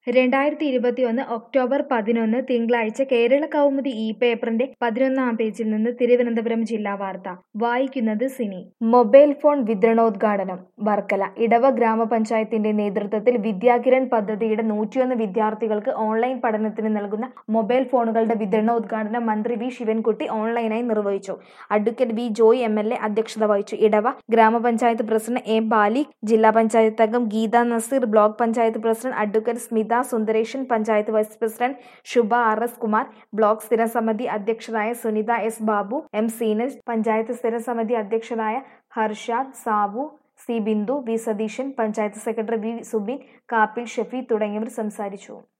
രണ്ടായിരത്തി ഇരുപത്തിയൊന്ന് ഒക്ടോബർ പതിനൊന്ന് തിങ്കളാഴ്ച കേരള കൗമുദി ഇ പേപ്പറിന്റെ പതിനൊന്നാം പേജിൽ നിന്ന് തിരുവനന്തപുരം ജില്ലാ വാർത്ത വായിക്കുന്നത് സിനി മൊബൈൽ ഫോൺ വിതരണോദ്ഘാടനം വർക്കല ഇടവ ഗ്രാമപഞ്ചായത്തിന്റെ നേതൃത്വത്തിൽ വിദ്യാകിരൺ പദ്ധതിയുടെ നൂറ്റിയൊന്ന് വിദ്യാർത്ഥികൾക്ക് ഓൺലൈൻ പഠനത്തിന് നൽകുന്ന മൊബൈൽ ഫോണുകളുടെ വിതരണോദ്ഘാടനം മന്ത്രി വി ശിവൻകുട്ടി ഓൺലൈനായി നിർവഹിച്ചു advocate V Joy M L A അധ്യക്ഷത വഹിച്ചു ഇടവ ഗ്രാമപഞ്ചായത്ത് പ്രസിഡന്റ് എ ബാലി ജില്ലാ പഞ്ചായത്ത് അംഗം Geetha Nazeer block panchayat president advocate Smitha Sundaresan panchayat vice president Shubha R S Kumar block സ്ഥിരം സമിതി അധ്യക്ഷരായ സുനിത എസ് ബാബു എം സീനസ് പഞ്ചായത്ത് സ്ഥിരം സമിതി അധ്യക്ഷരായ Harshad Sabu C Bindu V Satheesan panchayat secretary V Subin Kappil Shafi തുടങ്ങിയവർ സംസാരിച്ചു